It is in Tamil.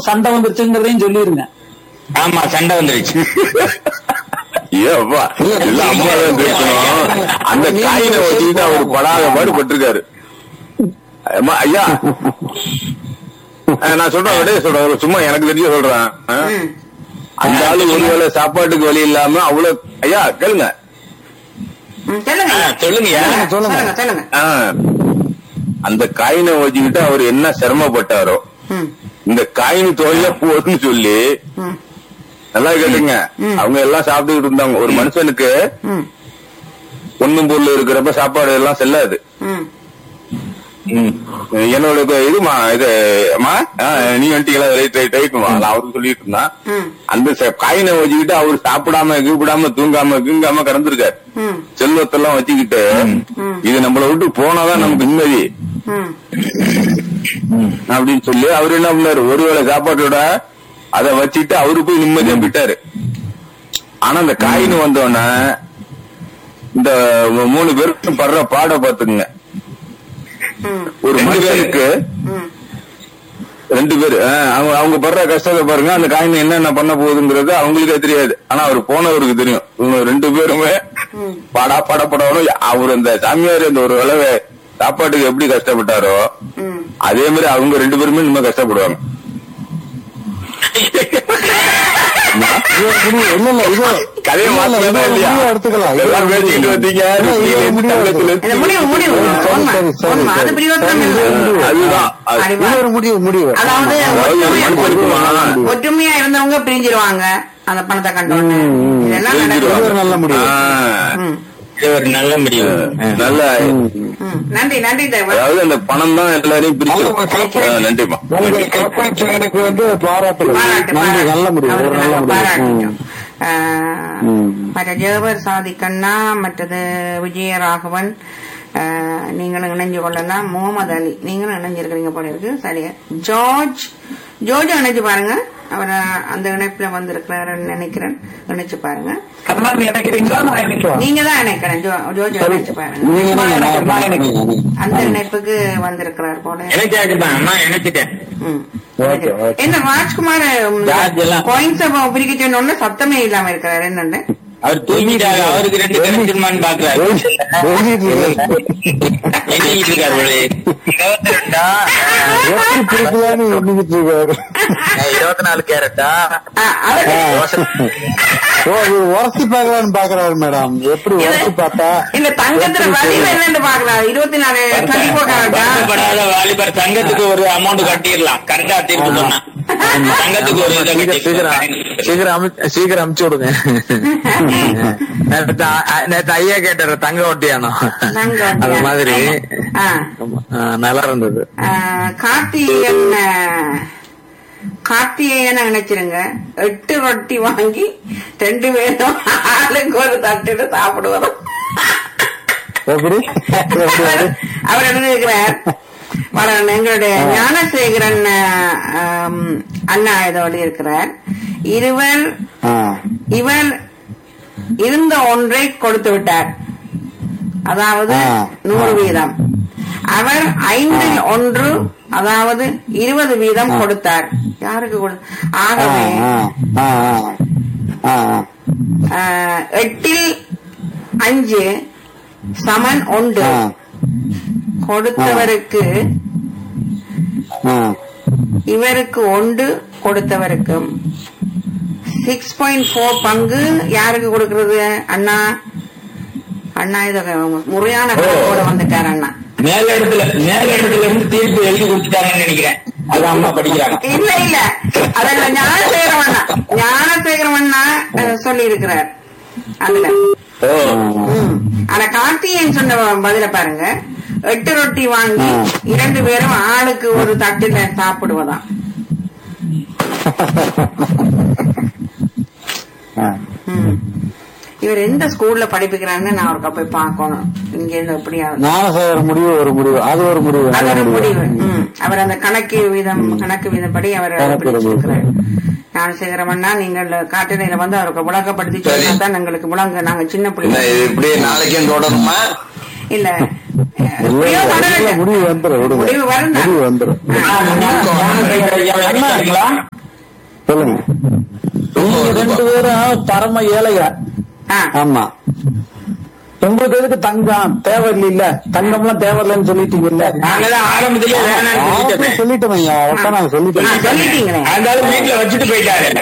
சண்டை வந்துருச்சுங்கிறதையும் சொல்லிருங்க ஆமா சண்டை வந்துருச்சு ஏப்பா எல்லாம் அம்மா தான் பேசணும் அந்த காயினை வச்சுக்கிட்டு அவர் படாத பாடு பட்டிருக்காரு அம்மா, ஐயா அஹ், நான் சொல்றேன் விடைய சொல்றேன் சும்மா எனக்கு தெரிஞ்ச சொல்றேன் அஹ். ம். அந்த ஆளு ஒருவேளை சாப்பாட்டுக்கு வழி இல்லாம அவ்வளவு ஐயா கேளுங்க ம், சொல்லுங்க ஆ, சொல்லுங்கய்யா. சொல்லுங்க சொல்லுங்க ஆஹ், அந்த காயினை வச்சுக்கிட்டு அவர் என்ன சிரமப்பட்டாரோ ம், இந்த காயின் தொழில போதுன்னு சொல்லி ம், நல்லா கேட்டுங்க ம். அவங்க எல்லாம் சாப்பிட்டுக்கிட்டு இருந்தாங்க ஒரு மனுஷனுக்கு ம், ஒண்ணும் பொருள் இருக்கிறப்ப சாப்பாடு எல்லாம் செல்லாது ம். என்னோட இது- இதுமா இது அம்மா ஆ, நீ வந்துட்டீங்களா ரைட் ரைட் ரைட்மா நான் அவருக்கு சொல்லிட்டு இருந்தான் ம், அந்த ச- காயினை வச்சுக்கிட்டு அவர் சாப்பிடாம கீப்பிடாம தூங்காம கீங்காம கிடந்திருக்காரு ம், செல்வத்தெல்லாம் வச்சுக்கிட்டு ம். இது நம்மள விட்டு போனாதான் நமக்கு நிம்மதி ம். அப்படின்னு சொல்லி அவரு என்ன பண்ணாரு ஒருவேளை சாப்பாட்டோட அதை வச்சுட்டு அவரு போய் நிம்மதியா போயிட்டாரு ஆனா அந்த காயின் வந்தோடனே இந்த மூணு பேருக்கும் படுற பாட பாத்துக்குங்க ம், ஒரு மனுஷனுக்கு ம். ரெண்டு பேரு ஆ, அவங்க அவங்க படுற கஷ்டத்தை பாருங்க அந்த காயின் என்னென்ன பண்ண போகுதுங்கிறது அவங்களுக்கே தெரியாது ஆனா அவர் போனவருக்கு தெரியும் இவங்க ரெண்டு பேருமே ம். பாடா பாட படணும் அவர் அந்த சாமியார் இந்த ஒரு அளவு சாப்பாட்டுக்கு எப்படி கஷ்டப்பட்டாரோ ம். அதே மாதிரி அவங்க ரெண்டு பேருமே இனிமே கஷ்டப்படுவாங்க இது ஒரு முடிவு இல்ல இல்ல இது கதையை இல்ல, இல்ல, இது மாத்தலாம் ஒரு இல்லையா முடிவு எடுத்துக்கலாம் இது எல்லாம் ஒரு பேசிக்கிட்டு முடிவு. வந்தீங்க இல்ல, இது ஒரு முடிவு எடுத்துக்கலாம். இந்த முடிவு முடிவு சரி, உண்மை, சரி, சரி, உண்மை. அது சரி. பிரியோசனம் சரி, இல்லை. இது முடிவு. அதுதான் அது- அறிவா. இது ஒரு முடிவு முடிவு அதாவது அதாவது ஒரு ஒற்றுமையா- மனுஷனுக்கு ஒற்றுமையா இருந்தவங்க பிரிஞ்சிருவாங்க அந்த பணத்தை கண்டோன்னு ம், ம். இதெல்லாம் தெரிஞ்சிருவாங்க. இது ஒரு நல்ல முடிவு. ஆ, ம், இது ஒரு நல்ல முடிவு நல்ல ம். நன்றி நன்றி தேவன் அதாவது அந்த பணம் தான் எல்லாரையும் பிரிச்சு நன்றிமா உங்களுடைய காப்பாற்றுவதற்கு வந்து பாராட்டுகள் பாராட்டு, நன்றி பாராட்டு. நல்ல முடிவு ஒரு அவருக்கு நல்ல நாங்க முடிவு பாராட்டிட்டோம். ம். ஆஹ், ம். மற்ற ஜேவர் சாதிக்கண்ணா மற்றது விஜயராகவன் ஆஹ், நீங்களும் இணைஞ்சு கொள்ளலாம் முகமது அலி நீங்களும் இணைஞ்சிருக்கிறீங்க போல இருக்கு சரியா ஜார்ஜ் ஜோர்ஜ் இணைஞ்சு பாருங்க அவர் அந்த இணைப்புல வந்திருக்கிறாருன்னு நினைக்கிறேன் இணைச்சு பாருங்க நீங்க தான் இணைக்கிறேன் ஜோ- ஜோர்ஜ் இணைச்சு பாருங்க நீங்க என்ன, நான் நான் நினைக்கிறேன். அந்த இணைப்புக்கு வந்திருக்கிறார் போல எனக்காகத்தான் அம்மா நினைச்சிட்டேன் ம். Okay, okay. என்ன ராஜ்குமார் ஜார்ஜ் எல்லாம். பாயிண்ட்ஸ் பிரிக்க சொன்ன சத்தமே இல்லாம இருக்கிறாரு என்னன்னு அவர் தூங்கிட்டாரு அவருக்கு ரெண்டு கிடைச்சிருமான்னு பாக்குறாரு எழுதிட்டு இருக்கு. எழுதிட்டு இருக்காரு போல. இருபத்தி ரெண்டா எப்படி பிடிக்கலான்னு எண்ணிக்கிட்டு இருக்காரு இருபத்தி நாலு கேரட்டா ஆ, அவரு- ஓ இது உரசி பாக்கலான்னு பாக்குறாரு மேடம் எப்படி உரசி பார்த்தா இந்த தங்கத்துல வலிவு என்னன்னு பாக்கலாம் இருபத்தி நாலு கட்டி போக்காரட்டா வருத்தப்படாத வாலிபர் சங்கத்துக்கு ஒரு அமௌண்ட் கட்டிடலாம் கரெக்டா தீர்ப்பு சொன்னா சங்கத்துக்கு ஒரு இதை கட்டி சீக்கிரம் சீக்கிரம் அமி- சீக்கிரம் அமுச்சு விடுங்க நேத்து அ- நேத்து ஐயா கேட்டாரு தங்க ஒட்டியானோ தங்க ஒட்டியானம். அது மாதிரி ஆ. ஆ, நல்லா இருந்தது ஆ, கார்த்திகேயன் ஆ, கார்த்திகேயனை நினைச்சிருங்க எட்டு ரொட்டி வாங்கி ரெண்டு பேரும் ஆளுக்கு ஒரு தட்டுட்டு சாப்பிடுவோம் எப்படி எப்படி எப்படி? அவர் எழுதியிருக்கிறார் வளரன் எங்களுடைய ஞானசேகரன் ஆம், அண்ணா இதோடு இருக்கிறார் இருவர் ஆ. இவர் இருந்த ஒன்றை கொடுத்து விட்டார் அதாவது ஆ. நூறு வீதம் அவர் ஐந்தில் ஒன்று அதாவது இருபது வீதம் கொடுத்தார் யாருக்கு கொடு ஆ, ஆகவே ஆ, ஆ, ஆ, ஆ. ஆ, எட்டில் அஞ்சு சமன் ஒன்று ஆ, கொடுத்தவருக்கு ஆ. இவருக்கு ஒன்று கொடுத்தவருக்கும் சிக்ஸ் பாயிண்ட் ஃபோர் பங்கு யாருக்கு கொடுக்கறது அண்ணா அண்ணா இத முறையான கணக்கோட வந்துட்டார் அண்ணா மேல இடத்துல மேல இடத்துல இருந்து தீர்ப்பு எழுதி கொடுத்துட்டாங்கன்னு நினைக்கிறேன் அது அம்மா படிக்கிறாங்க இல்ல இல்ல அதுல ஞானசேகரம் அண்ணா ஞானசேகரம் அண்ணா சொல்லி இருக்கிறார் அதுல ம். ஆனா கார்த்திகேயன் சொன்ன பதில பாருங்க எட்டு ரொட்டி வாங்கி இரண்டு பேரும் ஆளுக்கு ஒரு தட்டுல சாப்பிடுவதாம் ஆ. ம். இவர் எந்த ஸ்கூல்ல படிப்புக்கிறான்னு நான் அவருக்கு போய் பார்க்கணும் இங்க இருந்து எப்படியாவது ஞானசேகர முடிவு ஒரு முடிவு அது ஒரு முடிவு அது நல்ல ஒரு முடிவு ம். அவர் அந்த கணக்கு வீதம் கணக்கு வீதப்படி அவர் கணக்கு வீதம். பிடிச்சிருக்கிறார் நான் சேகரமண்ணா நீங்கள் காட்டுரையில வந்து அவருக்கு விளக்கப்படுத்தி சொன்னா தான் எங்களுக்கு விளங்க நாங்க சின்ன என்ன பிள்ளை இது இப்படியே நாளைக்கும் தொடருமா இல்ல எப்படியோ தொடரட்டும். முடிவு வந்துரும் விடுங்க முடிவு வரும் தான். முடிவு வந்துரும் ஐயா சொல்லுங்க நீங்க ரெண்டு பேரும் பரம ஏழைங்க ஆ. ஆமா உங்களுக்கு எதுக்கு தங்கம் தேவையில்ல தங்கம்லாம் தேவையில்லைன்னு சொல்லிட்டீங்கல்ல நாங்கதான் ஆரம்பத்திலே வேணாம்னு ஆரம்பத்துல சொல்லிட்டோமே சொல்லிட்டோம் ஐயா அதான் நாங்க சொல்லிட்டோம் ஆ, சொல்லிட்டீங்களே அந்த ஆளு வீட்டுல வச்சுட்டு போயிட்டாரு